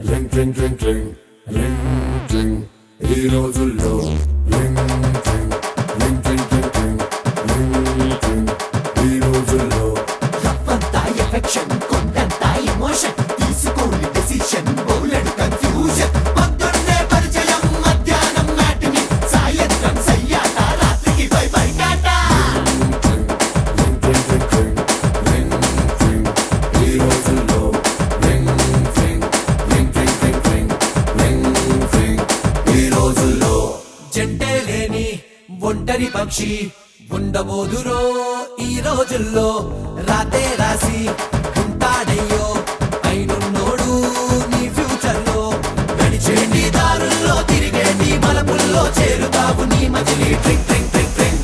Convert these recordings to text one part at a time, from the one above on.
Ring tring tring tring ring tring ఈ రోజుల్లో ring tring ring tring tring tring ring tring ఈ రోజుల్లో రవ్వంతా ఎఫెక్షన్ కొండంతా ఎమోషన్ తీసుకోని డెసిషన్ బౌలెడు కన్ఫ్యూజన్ పొద్దున్నే పరిచయం మధ్యాహ్నం మ్యాటిని సాయంత్రం సయ్యాట రాత్రికి bye bye tata ring tring tring tring ring tring ఈ రోజుల్లో ring tring ring tring tring tring ring tring ఈ రోజుల్లో జంటే లేని ఒంటరి పక్షి ఉండబోదురో ఈ రోజుల్లో రాతే రాసి ఉంటాడయ్యో అయినున్నోడు నీ ఫ్యూచర్ లో నడిచే నీ దారుల్లో తిరిగే నీ మలపుల్లో చేరుతావు నీ మజిలీ ట్రింగ్ ట్రింగ్ ట్రింగ్ ట్రింగ్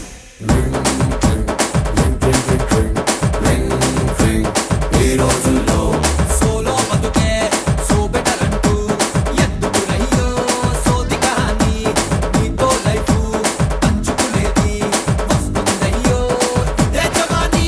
ఈ రోజుల్లో సోలో బతుకే సో బెటర్ అంటూ ఎందుకురయ్యో సోది కానీ నీతో లైఫ్ పంచుకునేది వస్తుందయ్యో ఇదే జవానీ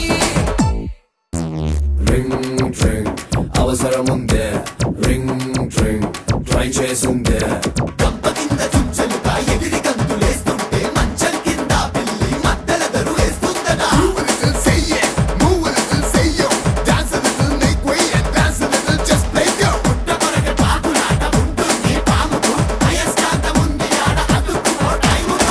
రింగ్ ట్రింగ్ అవసరముందే రింగ్ ట్రింగ్ ట్రై చేసుందే గంప కింద చుంచలుగా ఎగిరి గంతులేస్తుంటే మంచం కింద పిల్లి మద్దల దరు వేస్తుందనా Move a little, say yeah. Move a little, say yo. Dance a little, make way and dance a little, just play go. పుట్టకొరక పాకులాట ఉంటుంది పాముకు అయస్కాంతం ఉంది ఆడ అతుక్కుపో టైములో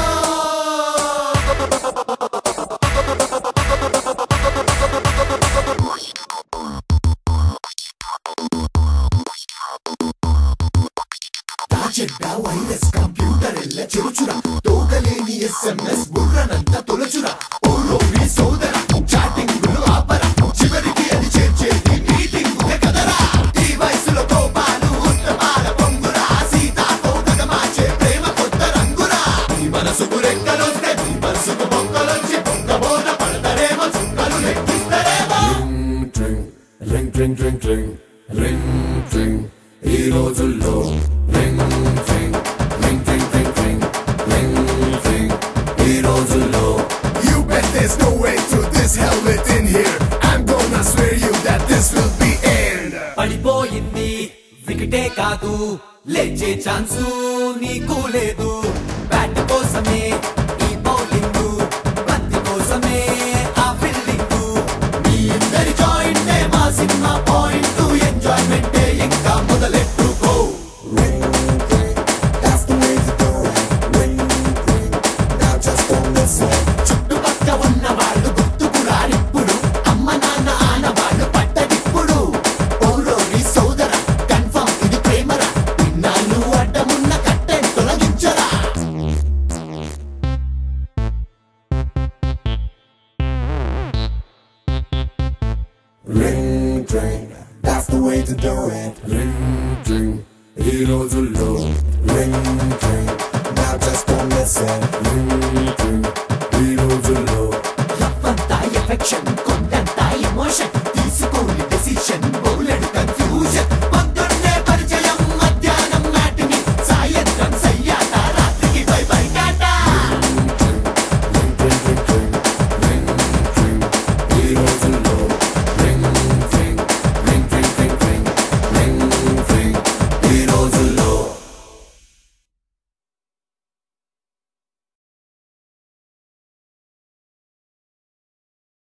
రాజెడ్డ వైరస్ కంప్యూటర్ ఎల్ల చెరుచురా తోకలేని ఎస్ఎంఎస్ బుర్రనంత తొలచురా ఓలోని సోదర చాటింగులు ఆపరా చివరికి అది చేర్చేది మీటింగ్ కదరా ఈ వయసులో కోపాలు ఉత్తమాల పొంగురా సీతాకోకగ మార్చే ప్రేమ కొత్త రంగురా నీ మనసుకు రెక్కలొస్తే నీ మనసుకు బొక్కలొచ్చి బొక్కబోన పడతారేమో చుక్కలు లెక్కిస్తారేమో ring tring ring tring tring ring tring ఈ రోజుల్లో ring tring ring tring tring tring ring tring ఈ రోజుల్లో You bet there's no way through this helmet in here. I'm gonna swear you that this will be end. పడిపోయింది వికెటే కాదు లేచే chance నీకు లేదు bat కోసమే ఈ బౌలింగ్ బంతి కోసమే ఆ ఫీల్డింగ్ మీ ఇద్దరి జాయింట్ మా సినిమా పాయింట్ ఎంజాయ్మెంట్ ఇంకా మొదలెట్టుకో That's the way to do it. Ring, ring. Now just don't listen. చుట్టుపక్క ఉన్న వాళ్ళు గుర్తుకు రానిప్పుడు అమ్మ నాన్న ఆనవాళ్ళు పట్టడిప్పుడు ఓరోరి సోదర కన్ఫర్మ్ ఇది ప్రేమరా ఇన్నాళ్ళు అడ్డమున్న కట్టె తొలగించరా Ring, ring. That's the way to do it. Ring tring ఈ రోజుల్లో Ring, ring. Now just don't listen. Ring tring ఈ రోజుల్లో రవ్వంతా ఎఫెక్షన్